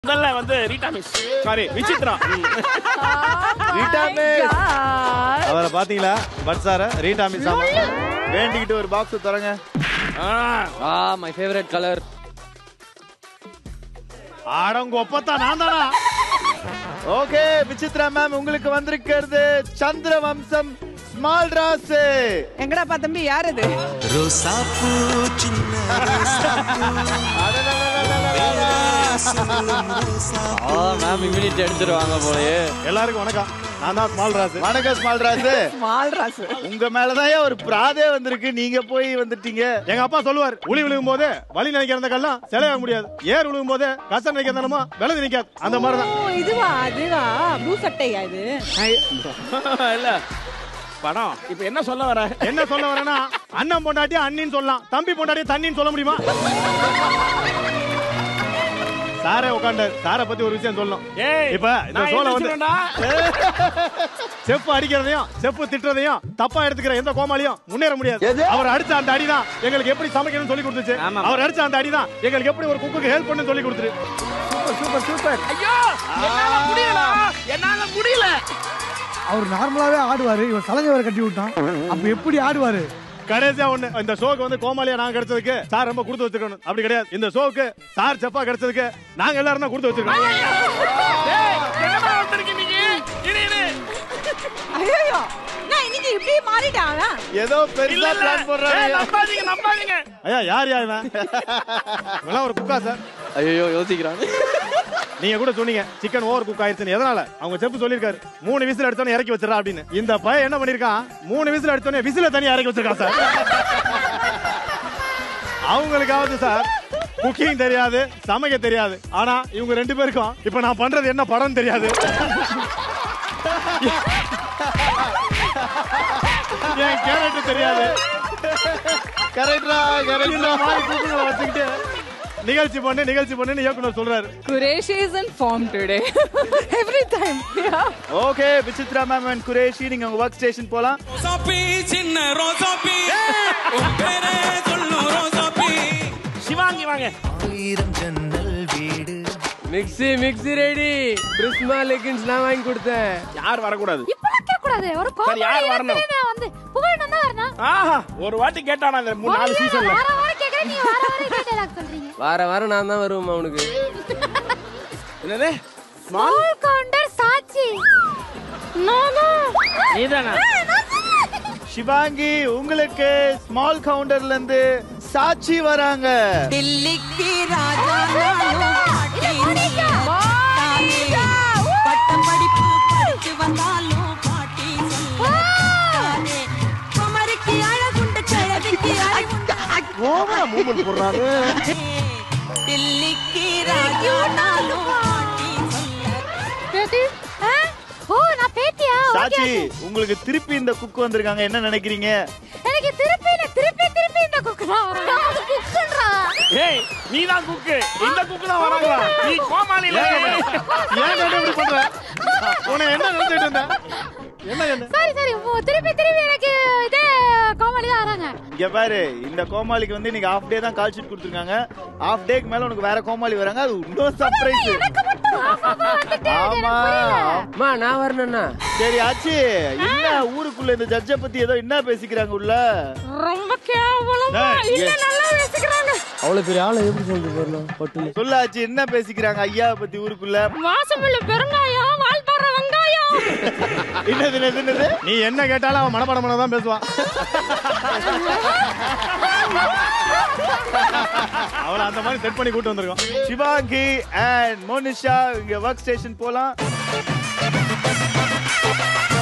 முதல்ல வந்து Rita miss sorry Vichitra hmm. Rita miss God. அவரை பாத்தீங்களா பட் சார ரீட்டா மிஸ் ஆமா வேண்டிக்கிட்டு ஒரு பாக்ஸ் தரங்க ஆ, ஆ மை ஃபேவரட் கலர் ஆடங்க ஒப்பத்தா நான் தானா ஓகே விசித்ரா மேம் உங்களுக்கு வந்திருக்கிறது சந்திர வம்சம் ஸ்மால் ராஸ் எங்கடாப்பா தம்பி யார் இது ஆ மேம் இம்யூனிட்டி எடுத்துருவாங்க போலயே எல்லாருக்கும் வணக்கம் நான் தான் ஸ்மால் ராஸ் வணக்கம் ஸ்மால் ராஸ் மால் ராசு உங்க மேலதான் ஒரு பிராதே வந்திருக்கு நீங்க போய் வந்துட்டீங்க எங்க அப்பா சொல்லுவார் உளி விழுகும் போது வலி நினைக்கிற கல்லாம் சிலையாக முடியாது ஏர் விழுகும் போது கஷ்டம் நினைக்கிறதனமா விலது நிக்காது அந்த மாதிரி தான் ஓ இதுவா அதுவா ப்ளூ சட்டையா இது இல்ல படம் இப்ப என்ன சொல்ல வர என்ன சொல்ல வரேன்னா அண்ணன் பொண்டாட்டி அண்ணின்னு சொல்லலாம் தம்பி பொண்டாட்டி தண்ணின்னு சொல்ல முடியுமா சாரே உட்காண்டாரு சாரை பத்தி ஒரு விஷயம் சொல்லணும் ஏய் இப்ப இந்த நான் சோலை வந்து எழுந்திருச்சுடா. செப்பு அடிக்கிறதையும் செப்பு திட்டுறதையும் தப்பா எடுத்துக்கிற எந்த கோமாளியும் முன்னேற முடியாது அவர் அடிச்ச அந்த அடிதான் எங்களுக்கு எப்படி சமைக்கணும்னு சொல்லி கொடுத்துச்சு ஆமா. அவர் அடிச்ச அந்த அடிதான் எங்களுக்கு எப்படி ஒரு குக்குக்கு ஹெல்ப் பண்ணு சொல்லி கொடுத்துரு சூப்பர் சூப்பர் சூப்பர் ஐயோ என்னால முடியல என்னால முடியல அவர் நார்மலாவே ஆடுவாரு இவர் சலங்கை வேற கட்டி விட்டான் அப்ப எப்படி ஆடுவாரு கடைசியா ஒண்ணு இந்த ஷோக்கு வந்து கோமாளியா நாங்க கிடைச்சதுக்கு சார் ரொம்ப கொடுத்து வச்சிருக்கணும் அப்படி கிடையாது இந்த ஷோக்கு சார் செப்பா கிடைச்சதுக்கு நாங்க எல்லாரும் தான் கொடுத்து வச்சிருக்கோம் ஏய் என்னடா வந்திருக்கீங்க நீங்க இரு இரு ஐயோ நான் இன்னைக்கு இப்படி மாறிட்டான் அவன். ஏதோ இல்ல பெருசா இல்ல பிளான் ஏய், போடுறாங்க நம்பாதீங்க நம்பாதீங்க ஐயா யார் யார் இவன் இவெல்லாம் ஒரு குக்கா சார் ஐயோ யோசிக்கிறாங்க நீங்க கூட சொன்னீங்க சிக்கன் ஓவர் குக் ஆயிருச்சுன்னு எதனால அவங்க செப்பு சொல்லிருக்காரு மூணு விசில் அடிச்சோன்னே இறக்கி வச்சிடறா அப்படின்னு இந்த பையன் என்ன பண்ணிருக்கான் மூணு விசில் அடிச்சோன்னே விசில தனியா இறக்கி வச்சிருக்கான் சார் அவங்களுக்காவது சார் குக்கிங் தெரியாது சமைக்க தெரியாது ஆனா இவங்க ரெண்டு பேருக்கும் இப்ப நான் பண்றது என்ன படம் தெரியாது என் கேரக்டர் தெரியாது கரெக்டா கரெக்டா மாதிரி குக்குங்களை வச்சுக்கிட்டு நிகழ்ச்சி பண்ணு நிகழ்ச்சி பண்ணுன்னு இயக்குனர் சொல்றாரு Qureshi is in form today. Every time. Yeah. Okay Vichitra ma'am and Qureshi நீங்க உங்க ஒர்க் ஸ்டேஷன் போலாம் ரோசாப்பி சின்ன ரோசாப்பி உன் பேரே சொல்லு ரோசாப்பி சிவாங்கி வாங்க mixie mixie ready Prisma leggings நான் வாங்கி கொடுத்தேன் யார் வரக்கூடாது இப்பெல்லாம் கேட்கக்கூடாது ஒரு சரி, யார் கோமாளி வரணும்? இடத்துல வந்து புகழ் தான் வரணும் ஆஹா ஒரு வாட்டி கேட்டானா இந்த மூணு நாலு சீசன்ல வார வாரம் கேட்கறேன் நீங்க வார வாரம் இதே dialogue சொல்றீங்க வார வாரம் நான் தான் வருவேன் அவனுக்கு என்னது ஸ்மால் All counter சாட்சி நானா நீதானா சிவாங்கி உங்களுக்கு ஸ்மால் கவுண்டர்ல இருந்து சாட்சி வராங்க டில்லிக்கு ராஜா நானும் பாட்டி நீ. பட்டம் படிப்பு படிச்சு வந்தாலும் பாட்டி சொல்லாதே. குமரிக்கு அழகுண்டு கிழவிக்கு அழகுண்டு ஓவரா மூமெண்ட் போடுறாரு டில்லிக்கு ராஜா நானும் பாட்டி சொல்லாதே. பேட்டி ஆ? ஓ நான் பேட்டியா ஓகே சாட்சி உங்களுக்கு திருப்பி இந்த குக் வந்திருக்காங்க என்ன நினைக்கிறீங்க எனக்கு திருப்பி இல்ல திருப்பி திருப்பி இந்த குக்குடா அது குக்குன்றா ஏய் நீ தான் குக்கு இந்த குக்கு தான் வராங்களா நீ கோமாளி இல்ல ஏன் கேட்டு இப்படி பண்ற உன்னை என்ன நினைச்சிட்டு இருந்த என்ன என்ன சரி சரி ஓ, திருப்பி திருப்பி எனக்கு இதே கோமாளி தான் வராங்க இங்க பாரு இந்த கோமாளிக்கு வந்து இன்னைக்கு ஹாஃப் டே தான் கால் ஷீட் கொடுத்துருக்காங்க ஹாஃப் டேக்கு மேல உனக்கு வேற கோமாளி வராங்க அது இன்னும் சர்ப்ரைஸ் எனக்கு மட்டும் ஆஃப் ஆஃப் வந்துட்டு ஆமா அம்மா நான் வரணும்னா சரி ஆச்சு என்ன ஊருக்குள்ள இந்த ஜட்ஜ பத்தி ஏதோ என்ன பேசிக்கிறாங்க உள்ள ரொம்ப கேவலமா ஏய், இல்ல ஏய். நல்லா பேசிக்கிறாங்க அவ்வளவு பெரிய ஆளை எப்படி சொல்லிட்டு போறலாம் பட்டு சொல்ல ஆச்சு என்ன பேசிக்கிறாங்க ஐயா பத்தி ஊருக்குள்ள வாசமுள்ள பெருங்காயம் வாழ்பாற வெங்காயம் என்னது என்னது என்னது நீ என்ன கேட்டாலும் அவன் மனப்பாடம் பண்ண தான் பேசுவான் அவளை அந்த மாதிரி செட் பண்ணி கூட்டு வந்திருக்கோம் சிவாங்கி அண்ட் மோனிஷா இங்க ஒர்க் ஸ்டேஷன் போலாம்